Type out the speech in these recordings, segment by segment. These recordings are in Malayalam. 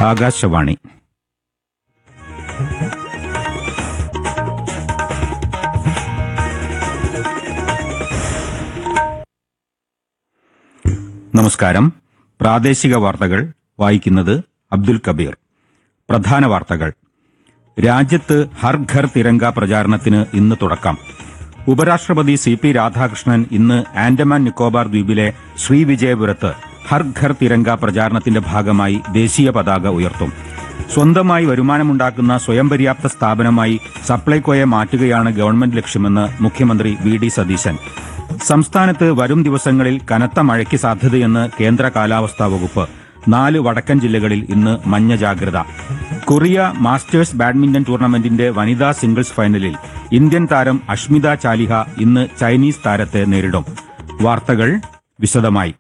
ആകാശവാണി നമസ്കാരം പ്രാദേശിക വാർത്തകൾ വായിക്കുന്നത് അബ്ദുൽ കബീർ പ്രധാന വാർത്തകൾ രാജ്യത്ത് ഹർ ഘർ തിരങ്ക പ്രചാരണത്തിന് ഇന്ന് തുടക്കം ഉപരാഷ്ട്രപതി സി പി രാധാകൃഷ്ണൻ ഇന്ന് ആൻഡമാൻ നിക്കോബാർ ദ്വീപിലെ ശ്രീവിജയപുരത്ത് ഹർ ഘർ തിരങ്ക പ്രചാരണത്തിന്റെ ഭാഗമായി ദേശീയ പതാക ഉയർത്തും സ്വന്തമായി വരുമാനമുണ്ടാക്കുന്ന സ്വയം പര്യാപ്ത സ്ഥാപനമായി സപ്ലൈകോയെ മാറ്റുകയാണ് ഗവൺമെന്റ് ലക്ഷ്യമെന്ന് മുഖ്യമന്ത്രി വി ഡി സതീശൻ സംസ്ഥാനത്ത് വരും ദിവസങ്ങളിൽ കനത്ത മഴയ്ക്ക് സാധ്യതയെന്ന് കേന്ദ്ര കാലാവസ്ഥാ വകുപ്പ് നാല് വടക്കൻ ജില്ലകളിൽ ഇന്ന് മഞ്ഞ ജാഗ്രത കൊറിയ മാസ്റ്റേഴ്സ് ബാഡ്മിന്റൺ ടൂർണമെന്റിന്റെ വനിതാ സിംഗിൾസ് ഫൈനലിൽ ഇന്ത്യൻ താരം അഷ്മിത ചാലിഹ ഇന്ന് ചൈനീസ് താരത്തെ നേരിടും വാർത്തകൾ വിശദമായി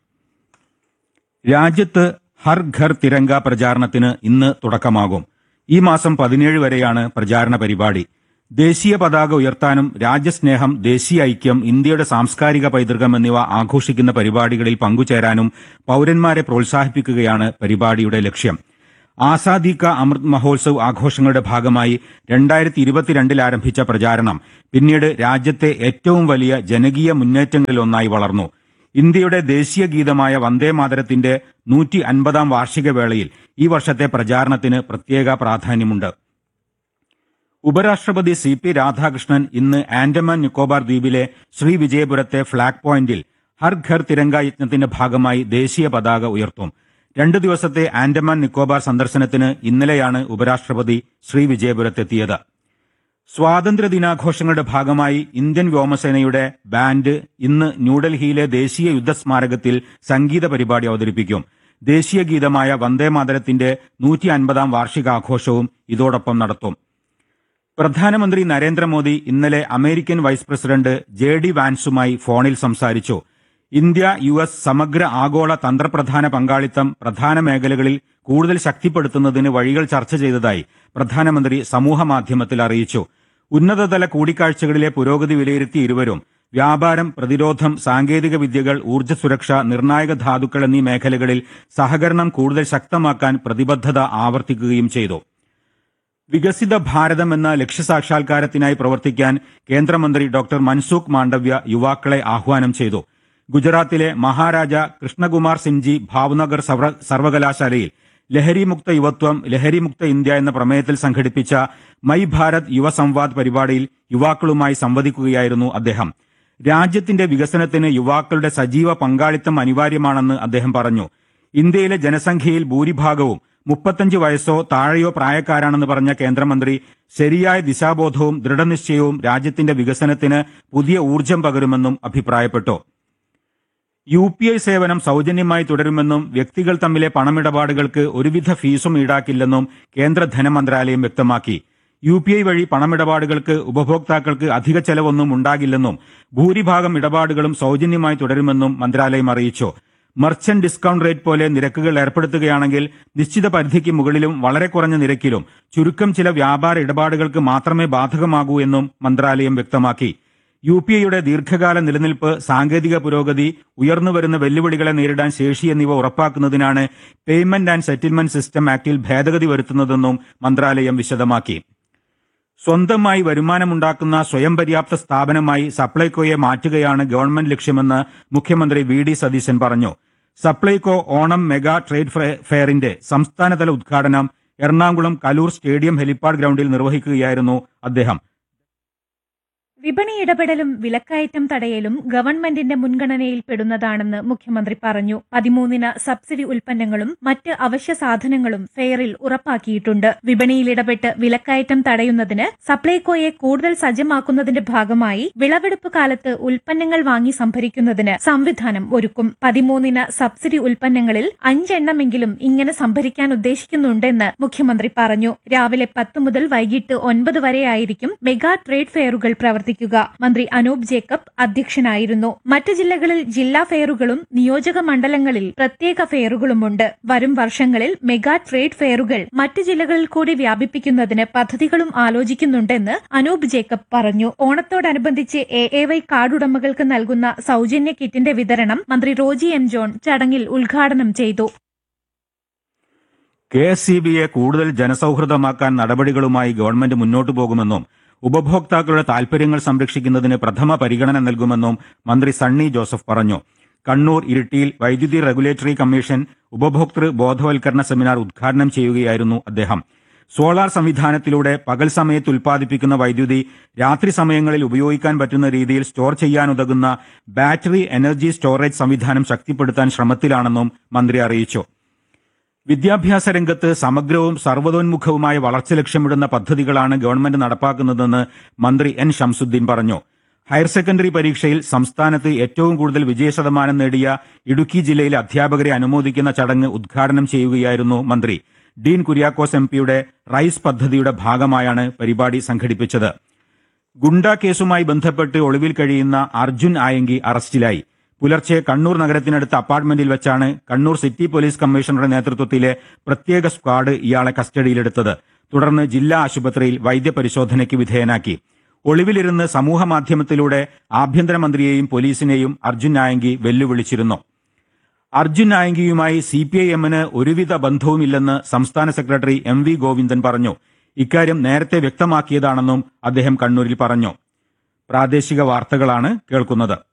രാജ്യത്ത് ഹർ ഘർ തിരങ്ക പ്രചാരണത്തിന് ഇന്ന് തുടക്കമാകും ഈ മാസം പതിനേഴ് വരെയാണ് പ്രചാരണ പരിപാടി ദേശീയ പതാക ഉയർത്താനും രാജ്യസ്നേഹം ദേശീയ ഐക്യം ഇന്ത്യയുടെ സാംസ്കാരിക പൈതൃകം എന്നിവ ആഘോഷിക്കുന്ന പരിപാടികളിൽ പങ്കുചേരാനും പൌരന്മാരെ പ്രോത്സാഹിപ്പിക്കുകയാണ് പരിപാടിയുടെ ലക്ഷ്യം ആസാദി കാ അമൃത് മഹോത്സവ് ആഘോഷങ്ങളുടെ ഭാഗമായി രണ്ടായിരത്തി ഇരുപത്തിരണ്ടിൽ ആരംഭിച്ച പ്രചാരണം പിന്നീട് രാജ്യത്തെ ഏറ്റവും വലിയ ജനകീയ മുന്നേറ്റങ്ങളിലൊന്നായി വളർന്നു ഇന്ത്യയുടെ ദേശീയ ഗീതമായ വന്ദേ മാതരത്തിന്റെ നൂറ്റി അൻപതാം വാർഷിക വേളയിൽ ഈ വർഷത്തെ പ്രചാരണത്തിന് പ്രത്യേക പ്രാധാന്യമുണ്ട് ഉപരാഷ്ട്രപതി സി പി രാധാകൃഷ്ണൻ ഇന്ന് ആൻഡമാൻ നിക്കോബാർ ദ്വീപിലെ ശ്രീവിജയപുരത്തെ ഫ്ളാഗ് പോയിന്റിൽ ഹർ ഘർ തിരങ്ക യജ്ഞത്തിന്റെ ഭാഗമായി ദേശീയ പതാക ഉയർത്തും രണ്ടു ദിവസത്തെ ആൻഡമാൻ നിക്കോബാർ സന്ദർശനത്തിന് ഇന്നലെയാണ് ഉപരാഷ്ട്രപതി ശ്രീവിജയപുരത്തെത്തിയത് സ്വാതന്ത്ര്യ ദിനാഘോഷങ്ങളുടെ ഭാഗമായി ഇന്ത്യൻ വ്യോമസേനയുടെ ബാൻഡ് ഇന്ന് ന്യൂഡൽഹിയിലെ ദേശീയ യുദ്ധസ്മാരകത്തിൽ സംഗീത പരിപാടി അവതരിപ്പിക്കും ദേശീയ ഗീതമായ വന്ദേ മാതരത്തിന്റെ നൂറ്റി അൻപതാം വാർഷികാഘോഷവും ഇതോടൊപ്പം നടത്തും പ്രധാനമന്ത്രി നരേന്ദ്രമോദി ഇന്നലെ American vice president J D വാൻസുമായി ഫോണിൽ സംസാരിച്ചു ഇന്ത്യ യു എസ് സമഗ്ര ആഗോള തന്ത്രപ്രധാന പങ്കാളിത്തം പ്രധാന മേഖലകളിൽ കൂടുതൽ ശക്തിപ്പെടുത്തുന്നതിന് വഴികൾ ചർച്ച ചെയ്തതായി പ്രധാനമന്ത്രി സമൂഹമാധ്യമത്തിൽ അറിയിച്ചു ഉന്നതതല കൂടിക്കാഴ്ചകളിലെ പുരോഗതി വിലയിരുത്തിയ ഇരുവരും വ്യാപാരം പ്രതിരോധം സാങ്കേതിക വിദ്യകൾ ഊർജ്ജ സുരക്ഷ നിർണായക ധാതുക്കൾ എന്നീ മേഖലകളിൽ സഹകരണം കൂടുതൽ ശക്തമാക്കാൻ പ്രതിബദ്ധത ആവർത്തിക്കുകയും ചെയ്തു വികസിത ഭാരതം എന്ന ലക്ഷ്യസാക്ഷാത്കാരത്തിനായി പ്രവർത്തിക്കാൻ കേന്ദ്രമന്ത്രി ഡോക്ടർ മൻസൂഖ് മാണ്ഡവ്യ യുവാക്കളെ ആഹ്വാനം ചെയ്തു ഗുജറാത്തിലെ മഹാരാജ കൃഷ്ണകുമാർ സിംജി ഭാവ്നഗർ സർവ- സർവകലാശാലയിൽ ലഹരിമുക്ത യുവത്വം ലഹരിമുക്ത ഇന്ത്യ എന്ന പ്രമേയത്തിൽ സംഘടിപ്പിച്ച മൈ ഭാരത് യുവ സംവാദ് പരിപാടിയിൽ യുവാക്കളുമായി സംവദിക്കുകയായിരുന്നു അദ്ദേഹം രാജ്യത്തിന്റെ വികസനത്തിന് യുവാക്കളുടെ സജീവ പങ്കാളിത്തം അനിവാര്യമാണെന്ന് അദ്ദേഹം പറഞ്ഞു ഇന്ത്യയിലെ ജനസംഖ്യയിൽ ഭൂരിഭാഗവും മുപ്പത്തഞ്ച് വയസ്സോ താഴെയോ പ്രായക്കാരാണെന്ന് പറഞ്ഞ കേന്ദ്രമന്ത്രി ശരിയായ ദിശാബോധവും ദൃഢനിശ്ചയവും രാജ്യത്തിന്റെ വികസനത്തിന് പുതിയ ഊർജ്ജം പകരുമെന്നും അഭിപ്രായപ്പെട്ടു യു പി ഐ സേവനം സൗജന്യമായി തുടരുമെന്നും വ്യക്തികൾ തമ്മിലെ പണമിടപാടുകൾക്ക് ഒരുവിധ ഫീസും ഈടാക്കില്ലെന്നും കേന്ദ്ര ധനമന്ത്രാലയം വ്യക്തമാക്കി യു പി ഐ വഴി പണമിടപാടുകൾക്ക് ഉപഭോക്താക്കൾക്ക് അധിക ചെലവൊന്നും ഉണ്ടാകില്ലെന്നും ഭൂരിഭാഗം ഇടപാടുകളും സൗജന്യമായി തുടരുമെന്നും മന്ത്രാലയം അറിയിച്ചു മർച്ചന്റ് ഡിസ്കൌണ്ട് റേറ്റ് പോലെ നിരക്കുകൾ ഏർപ്പെടുത്തുകയാണെങ്കിൽ നിശ്ചിത പരിധിക്ക് മുകളിലും വളരെ കുറഞ്ഞ നിരക്കിലും ചുരുക്കം ചില വ്യാപാര ഇടപാടുകൾക്ക് മാത്രമേ ബാധകമാകൂ എന്നും മന്ത്രാലയം വ്യക്തമാക്കി യു പി ഐയുടെ ദീർഘകാല നിലനിൽപ്പ് സാങ്കേതിക പുരോഗതി ഉയർന്നുവരുന്ന വെല്ലുവിളികളെ നേരിടാൻ ശേഷി എന്നിവ ഉറപ്പാക്കുന്നതിനാണ് പേയ്മെന്റ് ആൻഡ് സെറ്റിൽമെന്റ് സിസ്റ്റം ആക്ടിൽ ഭേദഗതി വരുത്തുന്നതെന്നും മന്ത്രാലയം വിശദമാക്കി സ്വന്തമായി വരുമാനമുണ്ടാക്കുന്ന സ്വയം പര്യാപ്ത സ്ഥാപനമായി സപ്ലൈകോയെ മാറ്റുകയാണ് ഗവൺമെന്റ് ലക്ഷ്യമെന്ന് മുഖ്യമന്ത്രി വി ഡി സതീശൻ പറഞ്ഞു സപ്ലൈകോ ഓണം മെഗാ ട്രേഡ് ഫെ- ഫെയറിന്റെ സംസ്ഥാനതല ഉദ്ഘാടനം എറണാകുളം കലൂർ സ്റ്റേഡിയം ഹെലിപ്പാഡ് ഗ്രൌണ്ടിൽ നിർവഹിക്കുകയായിരുന്നു അദ്ദേഹം വിപണി ഇടപെടലും വിലക്കയറ്റം തടയലും ഗവൺമെന്റിന്റെ മുൻഗണനയിൽ പെടുന്നതാണെന്ന് മുഖ്യമന്ത്രി പറഞ്ഞു പതിമൂന്നിന് സബ്സിഡി ഉൽപ്പന്നങ്ങളും മറ്റ് അവശ്യ സാധനങ്ങളും ഫെയറിൽ ഉറപ്പാക്കിയിട്ടുണ്ട് വിപണിയിൽ ഇടപെട്ട് വിലക്കയറ്റം തടയുന്നതിന് സപ്ലൈകോയെ കൂടുതൽ സജ്ജമാക്കുന്നതിന്റെ ഭാഗമായി വിളവെടുപ്പ് കാലത്ത് ഉൽപ്പന്നങ്ങൾ വാങ്ങി സംഭരിക്കുന്നതിന് സംവിധാനം ഒരുക്കും പതിമൂന്നിന് സബ്സിഡി ഉൽപ്പന്നങ്ങളിൽ അഞ്ചെണ്ണമെങ്കിലും ഇങ്ങനെ സംഭരിക്കാൻ ഉദ്ദേശിക്കുന്നുണ്ടെന്ന് മുഖ്യമന്ത്രി പറഞ്ഞു രാവിലെ പത്ത് മുതൽ വൈകിട്ട് ഒൻപത് വരെയായിരിക്കും മെഗാ ട്രേഡ് ഫെയറുകൾ പ്രവർത്തിക്കുക മന്ത്രി അനൂപ് ജേക്കബ് അധ്യക്ഷനായിരുന്നു മറ്റ് ജില്ലകളിൽ ജില്ലാ ഫെയറുകളും നിയോജക മണ്ഡലങ്ങളിൽ പ്രത്യേക ഫെയറുകളുമുണ്ട് വരും വർഷങ്ങളിൽ മെഗാ ട്രേഡ് ഫെയറുകൾ മറ്റ് ജില്ലകളിൽ കൂടി വ്യാപിപ്പിക്കുന്നതിന് പദ്ധതികളും ആലോചിക്കുന്നുണ്ടെന്ന് അനൂപ് ജേക്കബ് പറഞ്ഞു ഓണത്തോടനുബന്ധിച്ച് എ എ വൈ കാർഡ് ഉടമകൾക്ക് നൽകുന്ന സൗജന്യ കിറ്റിന്റെ വിതരണം മന്ത്രി റോജി എം ജോൺ ചടങ്ങിൽ ഉദ്ഘാടനം ചെയ്തു കെ എസ് സി ബിയെ കൂടുതൽ ജനസൌഹൃദമാക്കാൻ നടപടികളുമായി ഗവൺമെന്റ് മുന്നോട്ടു പോകുമെന്നും ഉപഭോക്താക്കളുടെ താൽപര്യങ്ങൾ സംരക്ഷിക്കുന്നതിന് പ്രഥമ പരിഗണന നൽകുമെന്നും മന്ത്രി സണ്ണി ജോസഫ് പറഞ്ഞു കണ്ണൂർ ഇരിട്ടിയിൽ വൈദ്യുതി റെഗുലേറ്ററി കമ്മീഷൻ ഉപഭോക്തൃ ബോധവൽക്കരണ സെമിനാർ ഉദ്ഘാടനം ചെയ്യുകയായിരുന്നു അദ്ദേഹം സോളാർ സംവിധാനത്തിലൂടെ പകൽ സമയത്ത് ഉൽപ്പാദിപ്പിക്കുന്ന വൈദ്യുതി രാത്രി സമയങ്ങളിൽ ഉപയോഗിക്കാൻ പറ്റുന്ന രീതിയിൽ സ്റ്റോർ ചെയ്യാനുതകുന്ന ബാറ്ററി എനർജി സ്റ്റോറേജ് സംവിധാനം ശക്തിപ്പെടുത്താൻ ശ്രമത്തിലാണെന്നും മന്ത്രി അറിയിച്ചു വിദ്യാഭ്യാസ രംഗത്ത് സമഗ്രവും സർവ്വതോന്മുഖവുമായ വളർച്ച ലക്ഷ്യമിടുന്ന പദ്ധതികളാണ് ഗവൺമെന്റ് നടപ്പാക്കുന്നതെന്ന് മന്ത്രി എൻ ഷംസുദ്ദീൻ പറഞ്ഞു ഹയർ സെക്കൻഡറി പരീക്ഷയിൽ സംസ്ഥാനത്ത് ഏറ്റവും കൂടുതൽ വിജയശതമാനം നേടിയ ഇടുക്കി ജില്ലയിലെ അധ്യാപകരെ അനുമോദിക്കുന്ന ചടങ്ങ് ഉദ്ഘാടനം ചെയ്യുകയായിരുന്നു മന്ത്രി ഡീൻ കുര്യാക്കോസ് എം പിയുടെ റൈസ് പദ്ധതിയുടെ ഭാഗമായാണ് പരിപാടി സംഘടിപ്പിച്ചത് ഗുണ്ട കേസുമായി ബന്ധപ്പെട്ട് ഒളിവിൽ കഴിയുന്ന അർജുൻ ആയങ്കി അറസ്റ്റിലായി പുലർച്ചെ കണ്ണൂർ നഗരത്തിനടുത്ത അപ്പാർട്ട്മെന്റിൽ വെച്ചാണ് കണ്ണൂർ സിറ്റി പോലീസ് കമ്മീഷണറുടെ നേതൃത്വത്തിലെ പ്രത്യേക സ്ക്വാഡ് ഇയാളെ കസ്റ്റഡിയിലെടുത്തത് തുടർന്ന് ജില്ലാ ആശുപത്രിയിൽ വൈദ്യപരിശോധനയ്ക്ക് വിധേയനാക്കി ഒളിവിലിരുന്ന് സമൂഹമാധ്യമത്തിലൂടെ ആഭ്യന്തരമന്ത്രിയെയും പോലീസിനെയും അർജുൻ നായങ്കി വെല്ലുവിളിച്ചിരുന്നു അർജുൻ നായങ്കിയുമായി സി പി ഐ എമ്മിന് ഒരുവിധ ബന്ധവുമില്ലെന്ന് സംസ്ഥാന സെക്രട്ടറി എം വി ഗോവിന്ദൻ പറഞ്ഞു ഇക്കാര്യം നേരത്തെ വ്യക്തമാക്കിയതാണെന്നും അദ്ദേഹം കണ്ണൂരിൽ പറഞ്ഞു പ്രാദേശിക വാർത്തകളാണ് കേൾക്കുന്നത്